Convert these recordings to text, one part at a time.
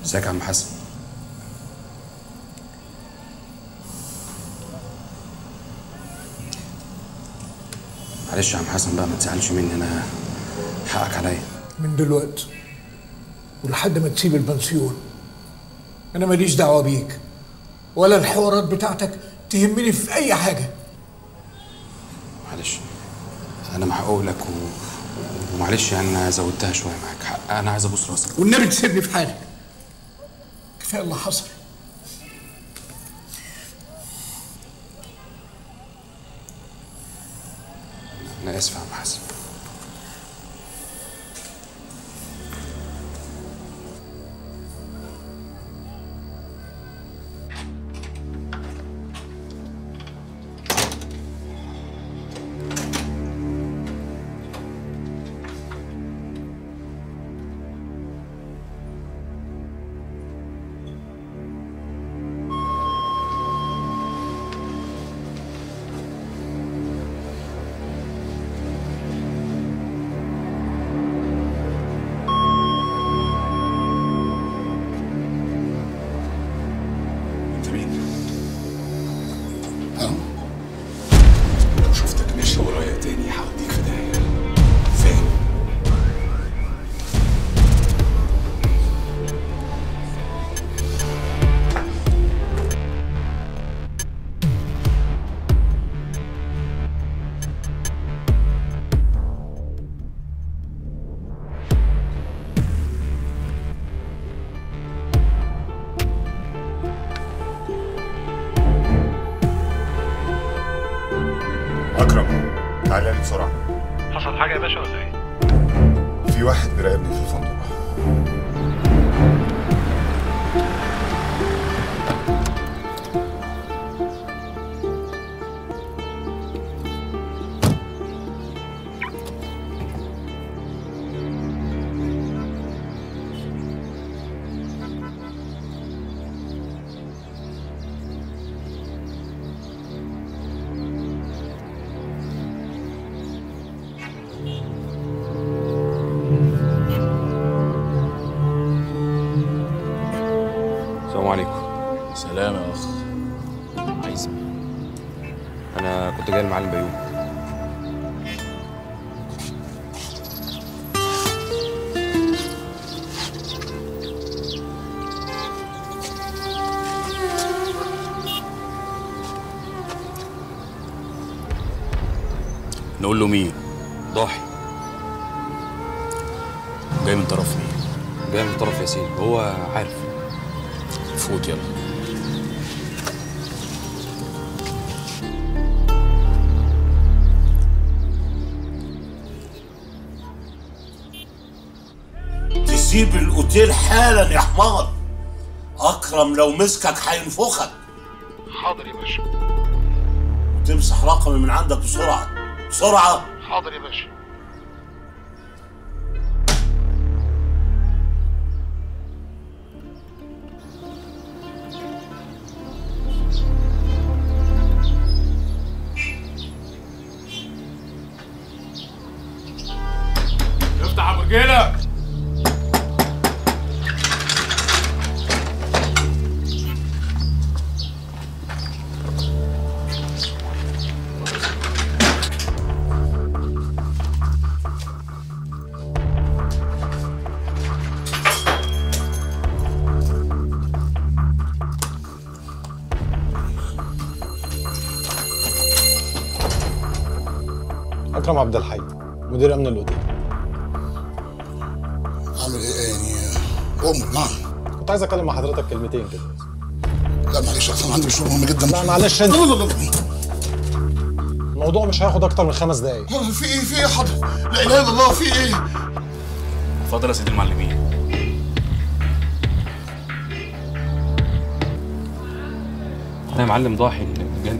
ازيك يا عم حسن معلش يا عم حسن بقى ما تزعلش مني انا حقك عليا من دلوقتي ولحد ما تسيب البنسيون انا ماليش دعوه بيك ولا الحوارات بتاعتك تهمني في اي حاجه معلش انا محقوق لك و... ومعلش يعني انا زودتها شويه معاك حق انا عايز ابوس راسك والنبي تسيبني في حالي كفايه اللي حصل انا اسف يا عم حسن انت مين؟ ها؟ لو شفتك ماشي ورايا تاني هوديك في داهية فاهم؟ أكرم تعالى لي بسرعة حصل حاجة يا باشا ولا ايه؟ في واحد بيراقبني في الفندق السلام عليكم سلام يا اخ عايز انا كنت جاي المعلم بيوم نقول له مين ضاحي جاي من طرف مين جاي من طرف ياسين هو عارف فوت يلا تسيب الاوتيل حالا يا حمار اكرم لو مسكك هينفخك حاضر يا باشا وتمسح رقمي من عندك بسرعه بسرعه حاضر يا باشا افتح يا برجيله اكرم عبد الحي مدير امن الاوتيل عامل ايه يعني امر نعم كنت عايز اتكلم مع حضرتك كلمتين كده لا معلش اصلا عندي مشوار مهم جدا لا معلش انت لا لا لا لا. الموضوع مش هياخد اكتر من خمس دقايق في ايه في ايه يا حضر لا اله الا الله في ايه اتفضل يا سيدي المعلمين انا يا معلم ضاحي اللي جاي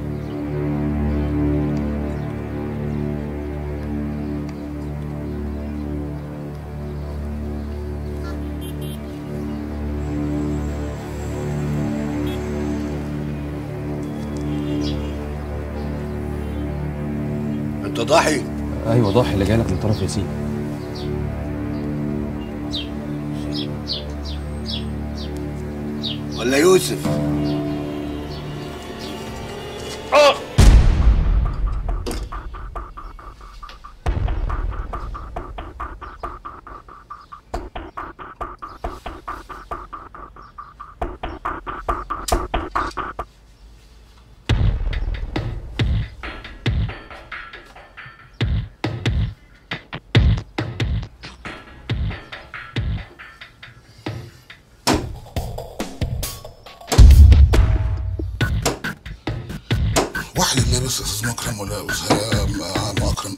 انت ضاحي ايوه ضاحي اللي جاي لك من طرف ياسين ولا يوسف واحد اللي بس استاذ مكرم ولا أستاذ عم اكرم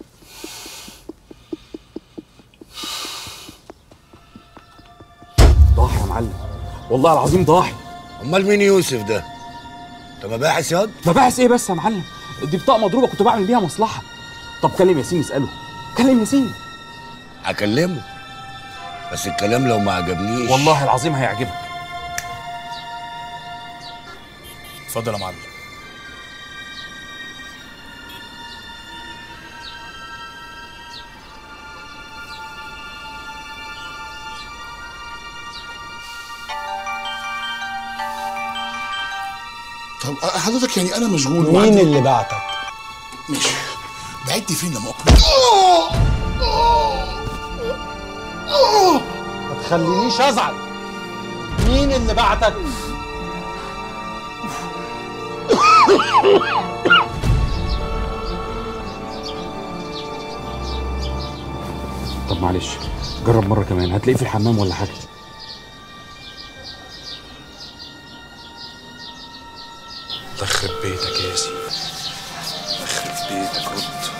ضاحي يا معلم والله العظيم ضاحي امال مين يوسف ده انت مباحث ياض مباحث ايه بس يا معلم دي بطاقه مضروبه كنت بعمل بيها مصلحه طب كلم ياسين اساله كلم ياسين هكلمه بس الكلام لو ما عجبنيش والله العظيم هيعجبك اتفضل يا معلم طب حضرتك يعني انا مشغول مين وعندي- اللي بعتك؟ ماشي بعدت فين لما اكرم آه! آه! آه! ما تخلينيش ازعل مين اللي بعتك؟ طب معلش جرب مره كمان هتلاقيه في الحمام ولا حاجه الله يخرب بيتك يا ياسين الله يخرب بيتك رد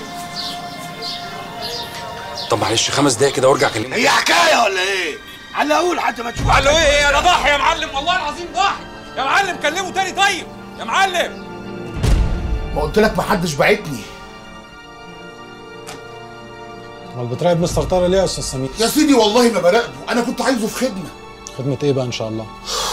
طب معلش خمس دقايق كده وارجع اكلمك هي حكايه ولا ايه على اقول لحد ما تشوف قال له ايه ايه انا ضاحي يا معلم والله العظيم ضاحي يا معلم كلمه تاني طيب يا معلم ما قلت لك ما حدش بعتني امال بتراقب مستر طارق ليه يا استاذ سمير؟ يا سيدي والله ما براقبه انا كنت عايزه في خدمه خدمة ايه بقى ان شاء الله؟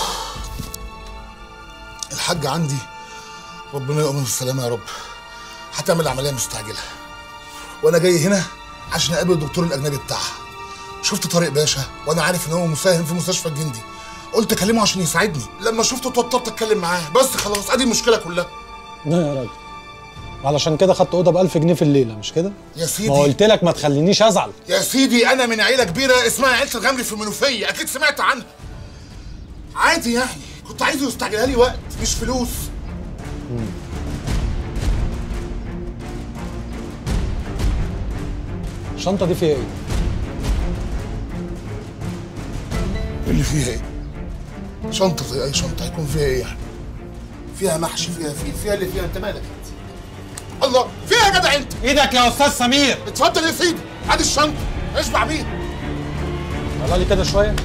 الحاج عندي ربنا يقوم بالسلامه يا رب هتعمل عمليه مستعجله وانا جاي هنا عشان اقابل الدكتور الاجنبي بتاعها شفت طارق باشا وانا عارف ان هو مساهم في مستشفى الجندي قلت اكلمه عشان يساعدني لما شفته اتوترت اتكلم معاه بس خلاص ادي المشكله كلها لا يا راجل علشان كده خدت اوضه ب 1000 جنيه في الليله مش كده؟ يا سيدي ما قلت لك ما تخلينيش ازعل يا سيدي انا من عيله كبيره اسمها عيله الغمري في المنوفيه اكيد سمعت عنها عادي يعني كنت عايزه يستعجلها لي وقت مش فلوس الشنطه دي فيها ايه؟ اللي فيها ايه شنطه زي اي شنطه هيكون فيها ايه يعني فيها محشي فيها فيل فيها اللي فيها انت مالك انت الله فيها يا جدع انت ايدك يا استاذ سمير اتفضل يا سيدي ادي الشنطه اشبع بيها طلع لي كده شويه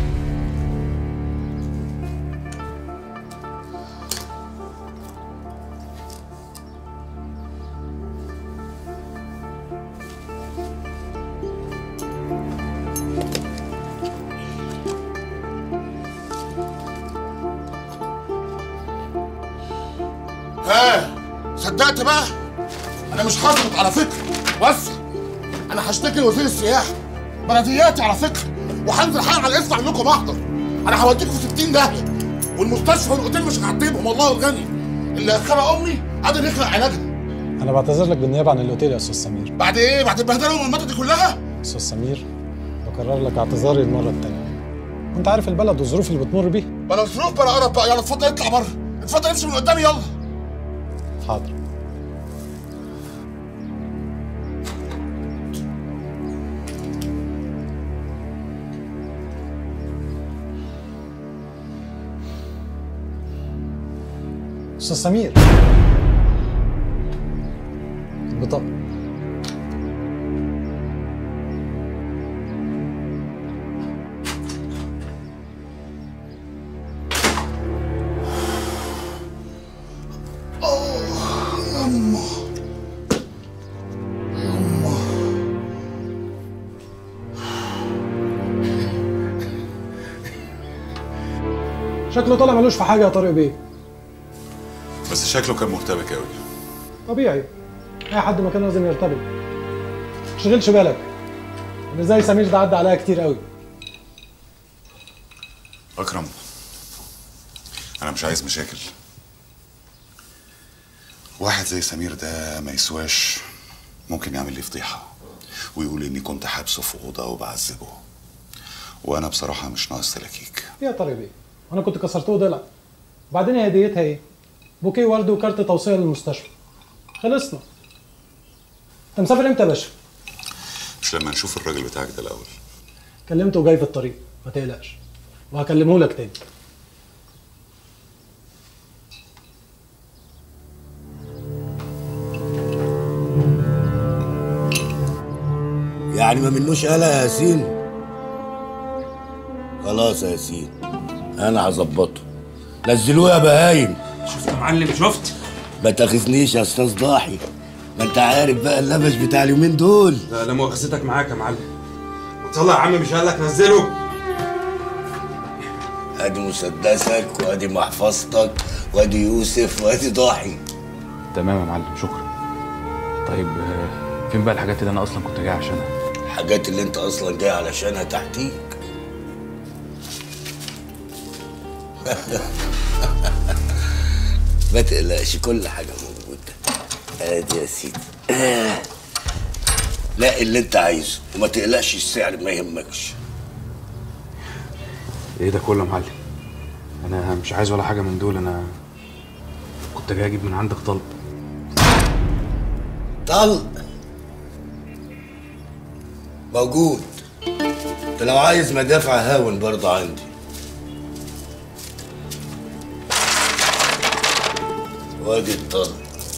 ها صدقت بقى انا مش هسكت على فكره بس انا هشتكي لوزير السياحه بلدياتي على فكره وهنزل حالا على الاسم اعمل لكم محضر انا هوديكم في 60 داهيه والمستشفى والاوتيل مش هعتبهم والله الغني اللي خلق امي قادر يخلق علاجها انا بعتذر لك بالنيابه عن الاوتيل يا استاذ سمير بعد ايه بعد البهدله والمده دي كلها استاذ سمير بكرر لك اعتذاري المره التانيه انت عارف البلد والظروف اللي بتمر بيها بلا ظروف بلا قرف بقى يلا اتفضل اطلع بره اتفضل امشي من قدامي يلا حاضر استاذ سمير البطاقة يما يما شكله طالع ملوش في حاجة يا طارق بيه بس شكله كان مرتبك قوي طبيعي اي حد مكانه لازم يرتبط تشغلش بالك اللي زي سمير ده عدى عليا كتير قوي اكرم انا مش عايز مشاكل واحد زي سمير ده ما يسواش ممكن يعمل لي فضيحه ويقول اني كنت حابسه في اوضه وبعذبه وانا بصراحه مش ناقص تلاكيك يا طارق بيه انا كنت كسرته ضلع وبعدين هي هديتها ايه بوكيه ورد وكارت توصيه للمستشفى خلصنا انت مسافر امتى يا باشا مش لما نشوف الراجل بتاعك ده الاول كلمته وجاي في الطريق ما تقلقش وهكلمه لك تاني يعني ما منوش قلق يا ياسين خلاص يا ياسين انا هظبطه نزلوه يا بهايم شفت يا معلم شفت ما تاخذنيش يا استاذ ضاحي ما انت عارف بقى اللبش بتاع اليومين دول لا لا مؤاخذتك معاك يا معلم طلع يا عم مش قال لك نزله ادي مسدسك وادي محفظتك وادي يوسف وادي ضاحي تمام يا معلم شكرا طيب آه، فين بقى الحاجات اللي انا اصلا كنت جاي عشانها الحاجات اللي انت اصلا جاي علشانها تحتيك ما تقلقش كل حاجه موجوده ادي يا سيدي لا اللي انت عايزه وما تقلقش السعر ما يهمكش ايه ده كله يا معلم انا مش عايز ولا حاجه من دول انا كنت جاي اجيب من عندك طلب طلق موجود انت لو عايز مدافع هاون برضه عندي وادي الطلق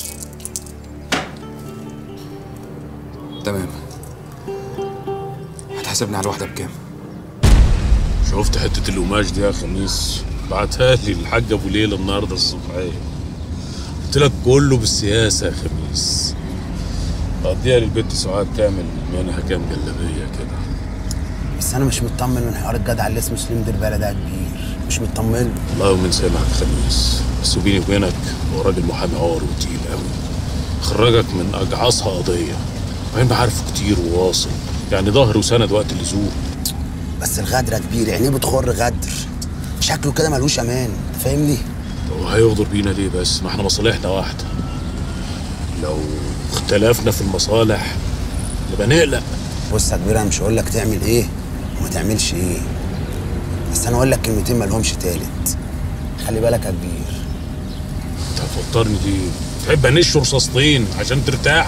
تمام هتحاسبني على الواحده بكام شفت حتة القماش دي يا خميس بعتها لي الحاج ابو ليلى النهارده الصبحية قلت لك كله بالسياسة يا خميس قضيها للبنت سعاد تعمل منها كام جلابية كده بس انا مش مطمن من حوار الجدع اللي اسمه سليم دربالة ده يا كبير مش مطمن والله من سامعك خميس بس بيني وبينك هو راجل محامي عار وتقيل قوي خرجك من اجعصها قضية وبعدين بعرفه كتير وواصل يعني ظهر وسند وقت اللزوم بس الغدر يا كبير يعني ايه بتخر غدر شكله كده ملوش امان أنت فاهمني هو هيغدر بينا ليه بس ما احنا مصالحنا واحدة لو اختلفنا في المصالح نبقى نقلق بص يا كبير انا مش هقول لك تعمل ايه وما تعملش ايه بس انا اقول لك كلمتين مالهمش تالت خلي بالك يا كبير انت هتوترني دي تحب انش رصاصتين عشان ترتاح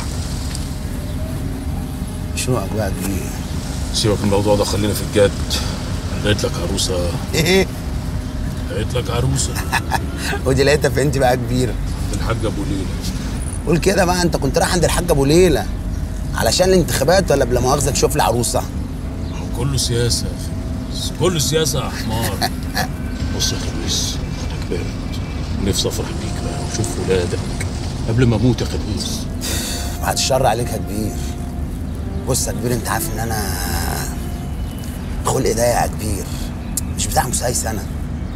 شنوقك بقى يا كبير سيبك من الموضوع ده خلينا في الجد انا لقيت لك عروسه ايه لقيت لك عروسه ودي لقيتها في انت بقى يا كبير الحاج ابو ليلى قول كده بقى انت كنت رايح عند الحاج ابو ليلى علشان الانتخابات ولا بلا مؤاخذه تشوف لي عروسه هو كله سياسه يا خميس كله سياسه يا حمار بص يا خميس انا كبرت نفسي افرح بيك بقى واشوف ولادك قبل ما اموت يا خميس بعد الشر عليك يا كبير بص يا كبير انت عارف ان انا خلق ضيق يا كبير مش بتاع مسايس انا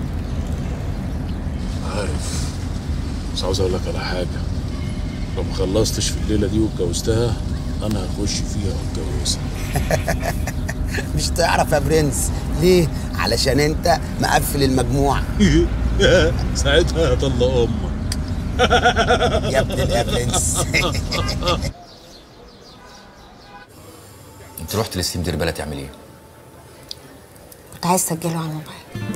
عارف بس عاوز اقول لك على حاجه لو ما خلصتش في الليله دي واتجوزتها انا هخش فيها واتجوزها مش تعرف يا برنس ليه علشان انت مقفل المجموع ساعتها هطلق امك يا ابن يا برنس انت رحت لسليم دربالة تعمل ايه؟ كنت عايز اسجله على الموبايل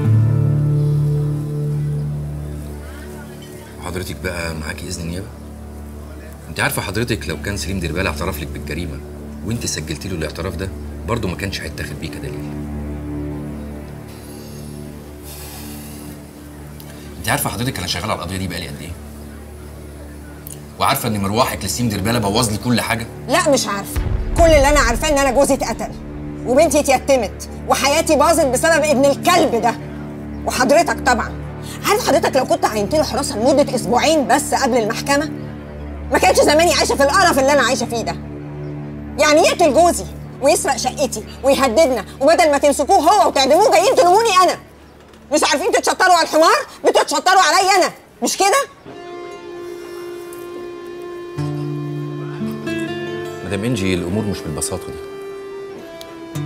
وحضرتك بقى معاكي اذن النيابه؟ انت عارفه حضرتك لو كان سليم دربالة اعترف لك بالجريمه وانت سجلتي له الاعتراف ده برضه ما كانش هيتاخد بيه كدليل انت عارفه حضرتك انا شغال على القضيه دي بقالي قد ايه؟ وعارفه ان مروحك لسليم دربالة بوظ لي كل حاجه؟ لا مش عارفه كل اللي انا عارفاه ان انا جوزي اتقتل وبنتي اتيتمت وحياتي باظت بسبب ابن الكلب ده وحضرتك طبعا عارف حضرتك لو كنت عينت له حراسه لمده اسبوعين بس قبل المحكمه ما كانش زماني عايشه في القرف اللي انا عايشه فيه ده يعني يقتل جوزي ويسرق شقتي ويهددنا وبدل ما تمسكوه هو وتعدموه جايين تلوموني انا مش عارفين تتشطروا على الحمار بتتشطروا عليا انا مش كده مدام انجي الامور مش بالبساطه دي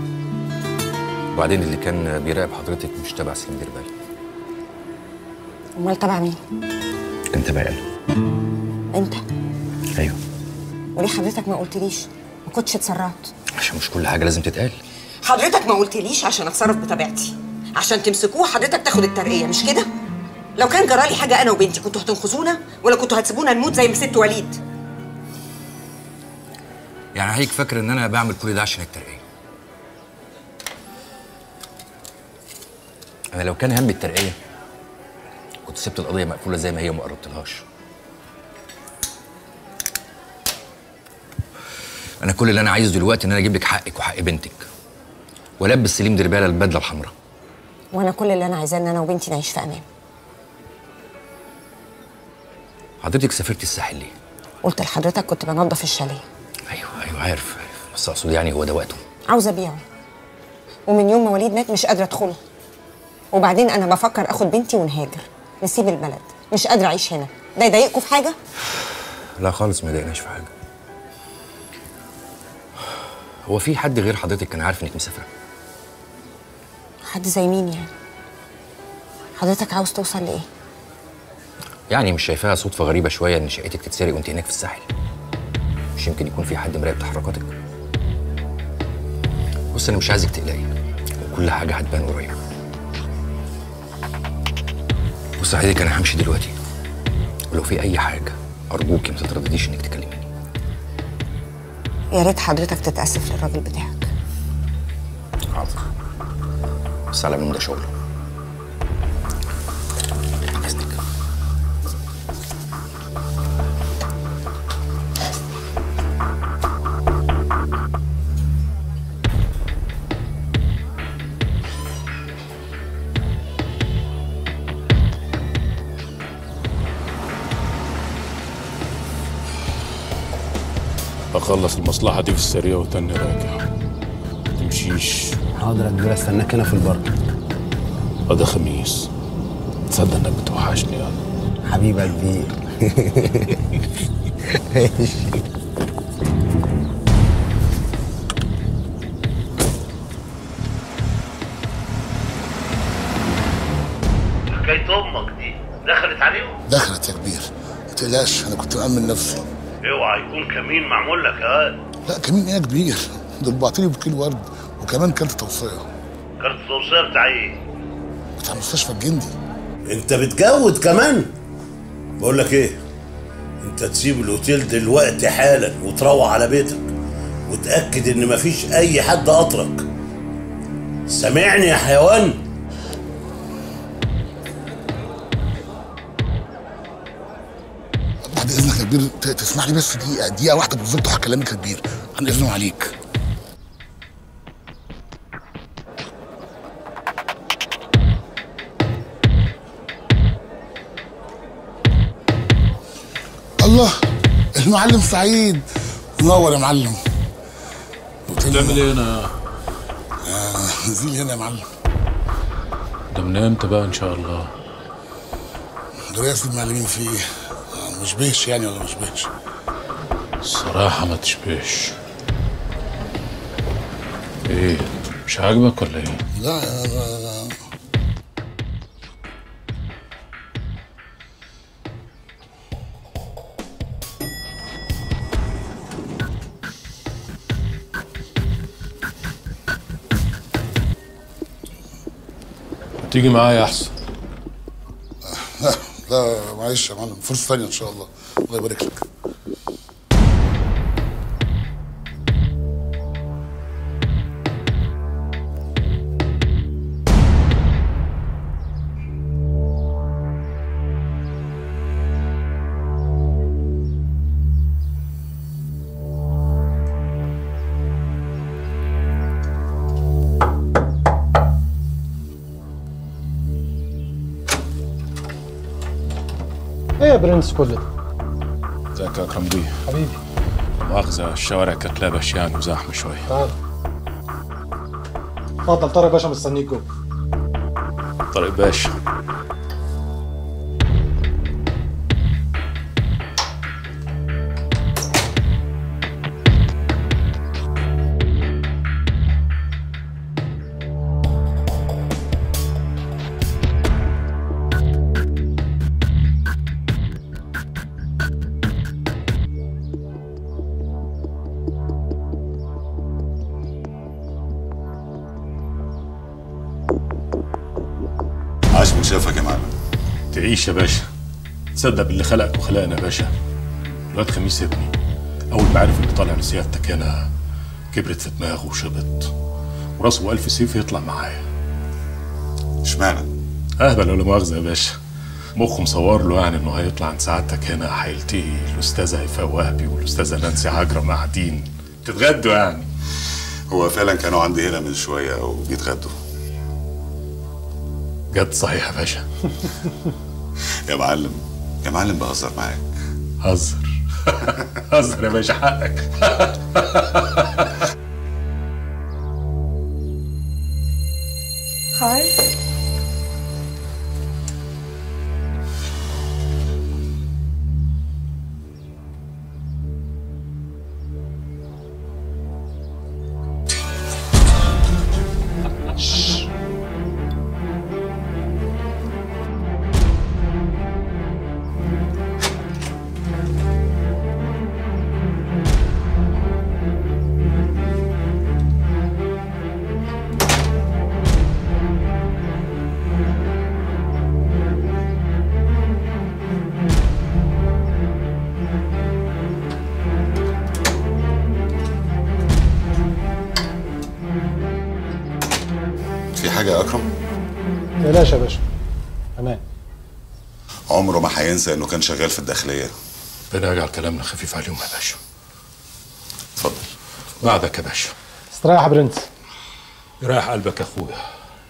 وبعدين اللي كان بيراقب حضرتك مش تبع سليم دربالة امال تبع مين انت بقى انت ايوه وليه حضرتك ما قلتليش ما كنتش اتسرعت عشان مش كل حاجه لازم تتقال حضرتك ما قلتليش عشان اتصرف بطبيعتي عشان تمسكوه حضرتك تاخد الترقيه مش كده لو كان جرالي حاجه انا وبنتي كنتوا هتنقذونا ولا كنتوا هتسيبونا نموت زي ما ست وليد يعني هيك فاكر ان انا بعمل كل ده عشان الترقيه انا لو كان همي الترقيه كنت سبت القضيه مقفوله زي ما هي وما قربتلهاش انا كل اللي انا عايزه دلوقتي ان انا اجيب لك حقك وحق بنتك والبس سليم درباله البدله الحمراء وانا كل اللي انا عايزاه ان انا وبنتي نعيش في امان حضرتك سافرتي الساحل ليه قلت لحضرتك كنت بنظف الشاليه ايوه ايوه عارف عارف بس اقصد يعني هو ده وقته عاوزه ابيعه ومن يوم ما وليد مات مش قادره ادخله وبعدين انا بفكر اخد بنتي ونهاجر نسيب البلد مش قادره اعيش هنا ده يضايقكم في حاجه لا خالص ما ضايقناش في حاجه هو في حد غير حضرتك كان عارف انك مسافره حد زي مين يعني حضرتك عاوز توصل لايه يعني مش شايفاها صدفه غريبه شويه ان شقتك تتسرق وانت هناك في الساحل مش يمكن يكون في حد مراقب تحركاتك بص انا مش عايزك تقلقي وكل حاجه هتبان قريب بص يا حضرتك انا همشي دلوقتي ولو في اي حاجه ارجوكي ما تتردديش انك تكلميني يا ريت حضرتك تتاسف للراجل بتاعك حاضر بس على العموم ده شغله إذنك. اخلص المصلحه دي في السريع وتاني راجع تمشيش حاضر يا كبير استناك هنا في البر هذا خميس تصدق انك بتوحشني يا حبيبي يا كبير ماشي حكاية أمك دي دخلت عليهم؟ دخلت يا كبير ما تقلقش انا كنت مأمن نفسي اوعى يكون كمين معمول لك يا واد لا كمين ايه يا كبير دول بعتلي بكيلو ورد وكمان كانت توصيه كارت التوصية بتاع ايه؟ بتاع مستشفى الجندي انت بتجود كمان بقول لك ايه انت تسيب الاوتيل دلوقتي حالا وتروح على بيتك وتاكد ان مفيش اي حد قطرك سامعني يا حيوان بعد اذنك يا كبير ت- تسمح لي بس دقيقه دقيقه واحده بالظبط وهكلمك يا كبير عن اذنه عليك الله المعلم سعيد منور يا معلم بتعمل ايه هنا آه، نزيل هنا يا معلم ده من امتى بقى ان شاء الله دراسة المعلمين في ايه؟ آه، مش بيش يعني ولا مش بيش؟ الصراحه ما تشبهش ايه مش عاجبك ولا ايه لا لا لا تيجي معايا احسن لا لا معلش يا معلم فرصة تانية إن شاء الله الله يبارك لك ايه يا برنس كل ده ازيك يا اكرم بيه حبيبي مؤاخذة الشوارع كانت لابش يعني وزحمة شوية تعال اتفضل طارق باشا مستنيك جوه طارق باشا شافك يا معلم تعيش يا باشا تصدق باللي خلقك وخلقنا يا باشا الواد خميس ابني اول ما عرف اني طالع لسيادتك انا كبرت في دماغه وشبط وراسه ألف سيف يطلع معايا اشمعنى؟ اهبل ولا مؤاخذه يا باشا مخه مصور له يعني انه هيطلع عند سعادتك هنا هيلتقي الاستاذه هيفاء وهبي والاستاذه نانسي عجرم قاعدين تتغدوا يعني هو فعلا كانوا عندي هنا من شويه وبيتغدوا جد صحيح يا باشا يا معلم يا معلم بهزر معاك هزر هزر يا باشا حقك خال في حاجه يا اكرم بلاش يا باشا امان عمره ما هينسى انه كان شغال في الداخليه ربنا يجعل كلامنا خفيف عليهم يا باشا اتفضل بعدك يا باشا استريح يا برنس يريح قلبك يا اخويا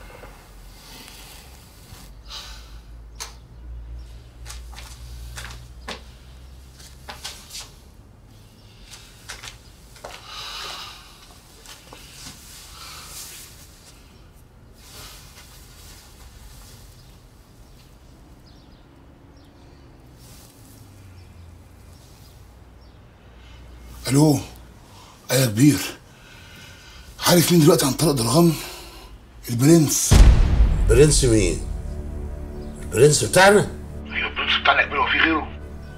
الو ايه يا كبير عارف مين دلوقتي عن طريق درغام البرنس برنس مين؟ البرنس بتاعنا؟ ايوه البرنس بتاعنا يا كبير هو في غيره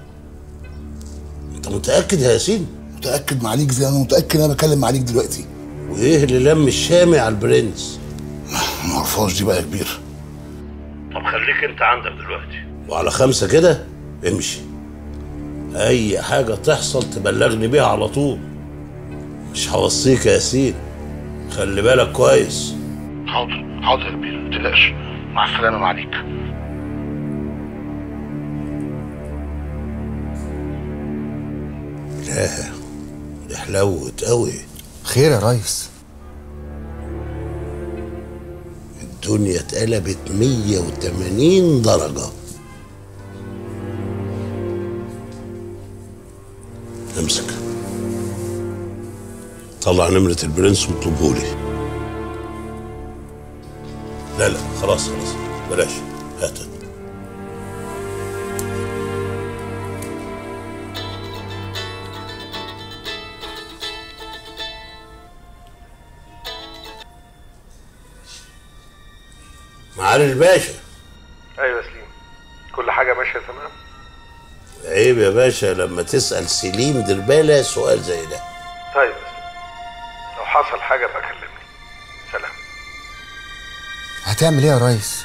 انت متأكد يا ياسين؟ متاكد معاليك زي انا متاكد ان انا بكلم معاليك دلوقتي وايه اللي لم الشامي على البرنس؟ ما اعرفهاش دي بقى يا كبير طب خليك انت عندك دلوقتي وعلى خمسة كده امشي أي حاجة تحصل تبلغني بيها على طول مش هوصيك يا ياسين خلي بالك كويس حاضر حاضر يا كبير ما تقلقش مع السلامه معاليك لا دي حلوت قوي خير يا ريس الدنيا اتقلبت 180 درجة امسك طلع نمرة البرنس واطلبهولي لا لا خلاص خلاص بلاش هات معالي الباشا ايوه يا سليم كل حاجه ماشيه تمام عيب يا باشا لما تسأل سليم دربالة سؤال زي ده طيب يا سليم لو حصل حاجه بقى كلمني سلام هتعمل ايه يا ريس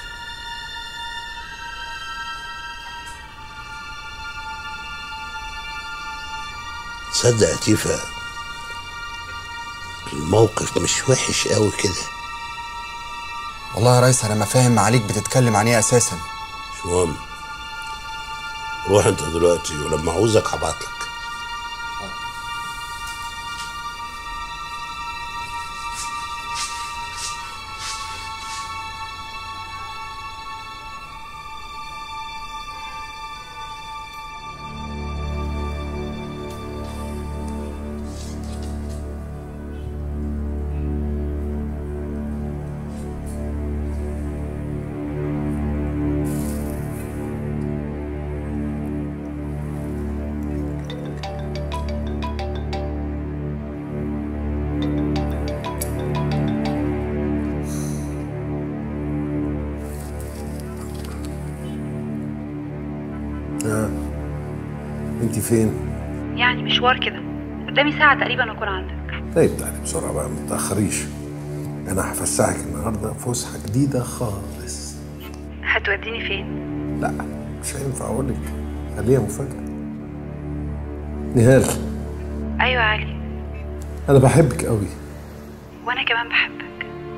تصدق يا تيفا الموقف مش وحش قوي كده والله يا ريس انا ما فاهم عليك بتتكلم عن ايه اساسا مش مهم روح انت دلوقتي ولما عاوزك هبعتلك اه انت فين؟ يعني مشوار كده قدامي ساعة تقريبا واكون عندك طيب تعالي بسرعة بقى ما تتأخريش أنا هفسحك النهاردة فسحة جديدة خالص هتسافر هتوديني فين لا مش هينفع اقول لك خليها مفاجأة نهال ايوه يا علي انا بحبك قوي وانا كمان بحبك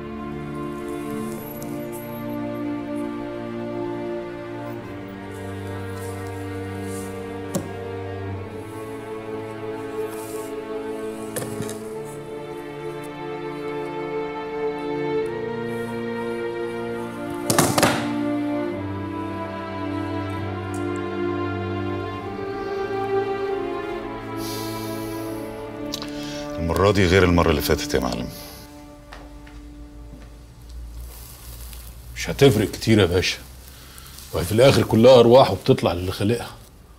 المرة دي غير المرة اللي فاتت يا معلم مش هتفرق كتير يا باشا وهي في الاخر كلها ارواح وبتطلع للي خالقها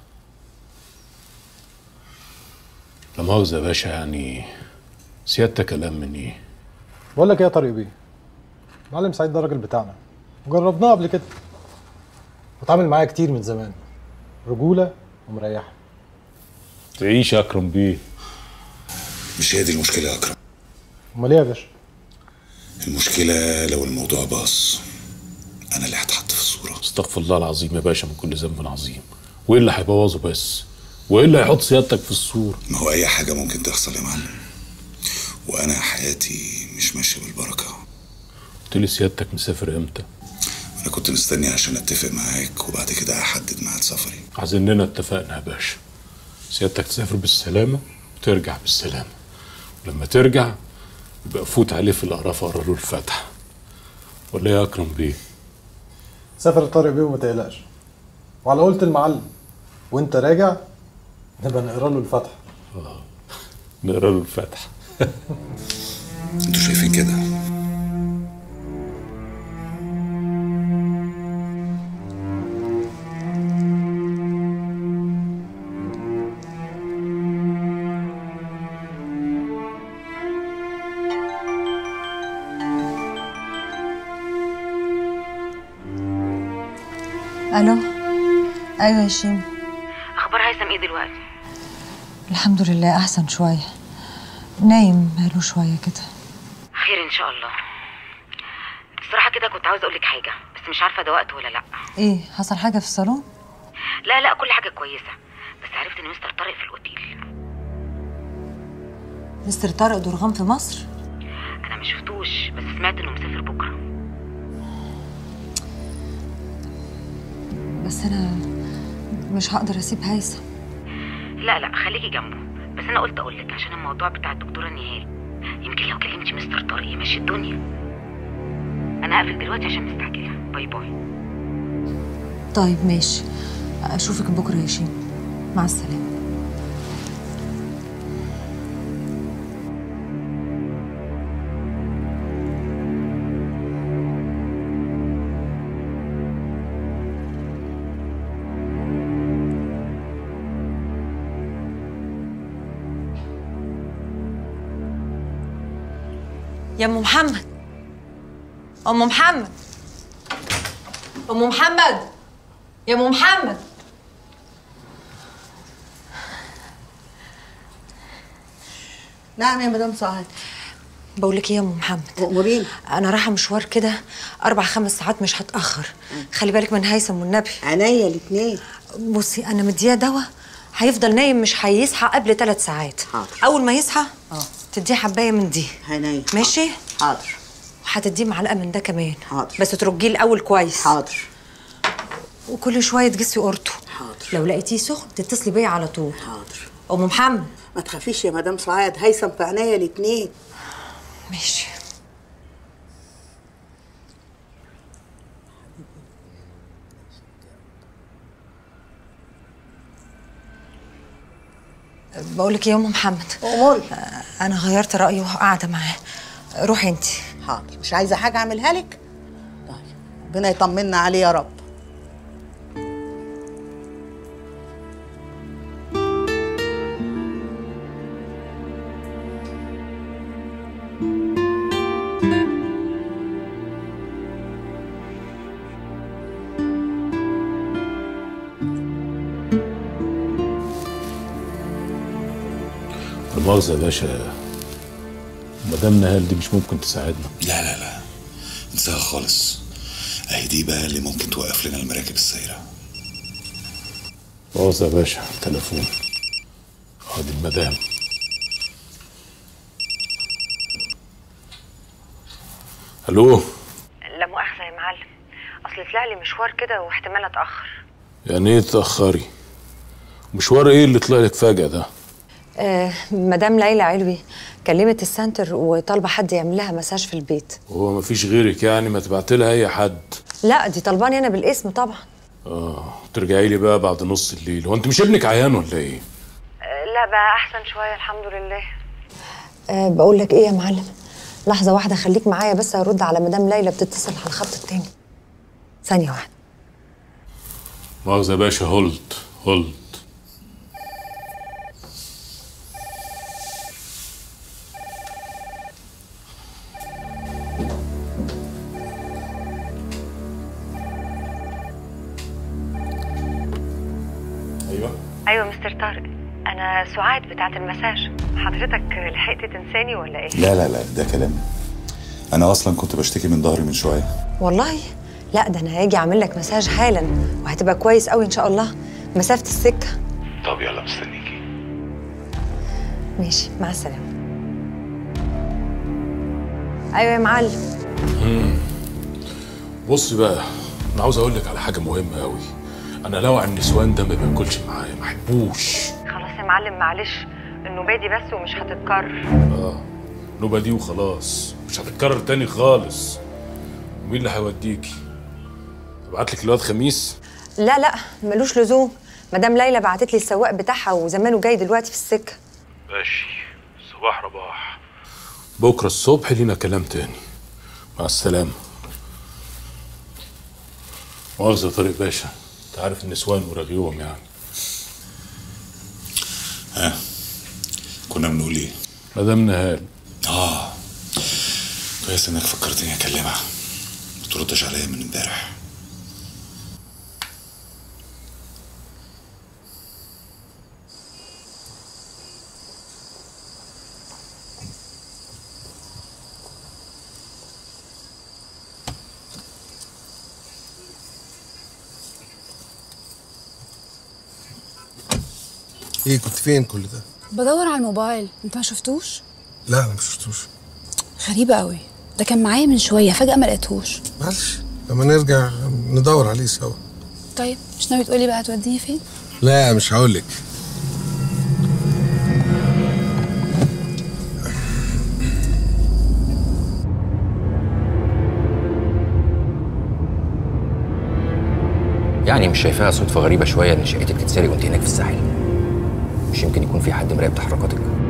لا مؤاخذة يا باشا يعني سيادتك كلام مني بقول لك ايه يا طارق بيه معلم سعيد ده الراجل بتاعنا وجربناه قبل كده واتعامل معايا كتير من زمان رجوله ومريحه تعيش يا اكرم بيه مش هي دي المشكلة يا أكرم امال ايه يا باشا المشكلة لو الموضوع باص أنا اللي هتحط في الصورة استغفر الله العظيم يا باشا من كل ذنب عظيم وايه اللي هيبوظه بس وايه اللي هيحط سيادتك في الصورة ما هو أي حاجة ممكن تحصل يا معلم وأنا حياتي مش ماشية بالبركة قلت لي سيادتك مسافر امتى أنا كنت مستني عشان أتفق معاك وبعد كده أحدد ميعاد سفري عايزيننا اتفقنا يا باشا سيادتك تسافر بالسلامة وترجع بالسلامة ولما ترجع يبقى فوت عليه في القرافة اقرا له الفاتحة ولا إيه يا اكرم بيه سافر طارق بيه وما تقلقش وعلى قولة المعلم وانت راجع نبقى نقرا له الفاتحه نقرا له الفاتحة انتوا شايفين كده الو ايوه يا شيم اخبار هيثم ايه دلوقتي الحمد لله احسن شويه نايم بقاله شويه كده خير ان شاء الله بصراحه كده كنت عاوزه اقول لك حاجه بس مش عارفه ده وقت ولا لا ايه حصل حاجه في الصالون لا لا كل حاجه كويسه بس عرفت ان مستر طارق في الاوتيل مستر طارق درغام في مصر انا ما شفتوش بس سمعت انه مسافر بكره بس انا مش هقدر اسيب هيثم لا لا خليكي جنبه بس انا قلت اقول لك عشان الموضوع بتاع الدكتوره نهال يمكن لو كلمتي مستر طارق يمشي الدنيا انا هقفل دلوقتي عشان مستعجله باي باي طيب ماشي اشوفك بكره يا شيم مع السلامه يا ام محمد ام محمد ام محمد يا ام محمد نعم يا مدام سعاد بقول لك ايه يا ام محمد اموريني انا رايحه مشوار كده اربع خمس ساعات مش هتاخر خلي بالك من هيثم والنبي عينيا الاثنين بصي انا مديه دواء هيفضل نايم مش هيصحى قبل ثلاث ساعات حاضر. اول ما يصحى اه تديه حبايه من دي عينيا ماشي حاضر وهتديه معلقه من ده كمان حاضر. بس ترجيه الاول كويس حاضر وكل شويه تجسي قرطه حاضر لو لقيتيه سخن تتصلي بيا على طول حاضر ام محمد ما تخافيش يا مدام سعاد هيثم في عينيا الاثنين ماشي بقول لك يا ام محمد اموري انا غيرت رايي وقاعده معاه روحي انت حاضر مش عايزه حاجه اعملها لك طيب ربنا يطمنا عليه يا رب لا مؤاخذة يا باشا مدام نهال دي مش ممكن تساعدنا لا لا لا انساها خالص اهي دي بقى اللي ممكن توقف لنا المراكب السايره مؤاخذة يا باشا تليفون ادي المدام الو لا مؤاخذة يا معلم أصل طلع لي مشوار كده واحتمال أتأخر يعني ايه تأخري مشوار ايه اللي طلع لك فجأة ده آه مدام ليلى علوي كلمت السنتر وطالبة حد يعمل لها مساج في البيت هو مفيش غيرك يعني ما تبعت لها اي حد لا دي طلباني أنا بالاسم طبعا اه ترجعي لي بقى بعد نص الليل هو انت مش ابنك عيان ولا ايه آه لا بقى أحسن شوية الحمد لله آه بقول لك إيه يا معلم لحظة واحدة خليك معايا بس أرد على مدام ليلى بتتصل على الخط التاني ثانية واحدة مؤاخذة يا باشا هولد هولد ايوه أيوة مستر طارق أنا سعاد بتاعة المساج حضرتك لحقت تنساني ولا إيه؟ لا لا لا ده كلام انا اصلا كنت بشتكي من ظهري من شويه والله لا ده أنا هاجي أعمل لك مساج حالا وهتبقى كويس قوي إن شاء الله مسافة السكة طب يلا مستنيكي ماشي مع السلامة أيوة يا معلم مم. بصي بقى انا عاوز اقول لك على حاجه مهمه قوي انا لو عن النسوان ده ما بياكلش معايا ما احبوش خلاص يا معلم معلش النوبة دي بس ومش هتتكرر اه نوبه دي وخلاص مش هتتكرر تاني خالص ومين اللي هيوديكي ابعت لك الواد خميس لا لا ملوش لزوم مدام ليلى بعتت لي السواق بتاعها وزمانه جاي دلوقتي في السكة ماشي صباح رباح بكره الصبح لينا كلام تاني مع السلامه مؤاخذة طارق باشا انت عارف النسوان ورغيهم يعني ها كنا بنقول ايه مدام نهال اه كويس انك فكرتني اكلمها ما تردش عليا من امبارح ايه كنت فين كل ده؟ بدور على الموبايل انت ما شفتوش لا انا ما شفتوش غريبة قوي ده كان معايا من شوية فجأة ما لقيتهوش معلش لما نرجع ندور عليه سوا طيب مش ناوي تقولي بقى هتوديني فين لا مش هقول لك يعني مش شايفاها صدفة غريبة شوية إن شقتك تتسرق وأنت هناك في الساحل؟ مش يمكن يكون في حد مراقب تحركاتك؟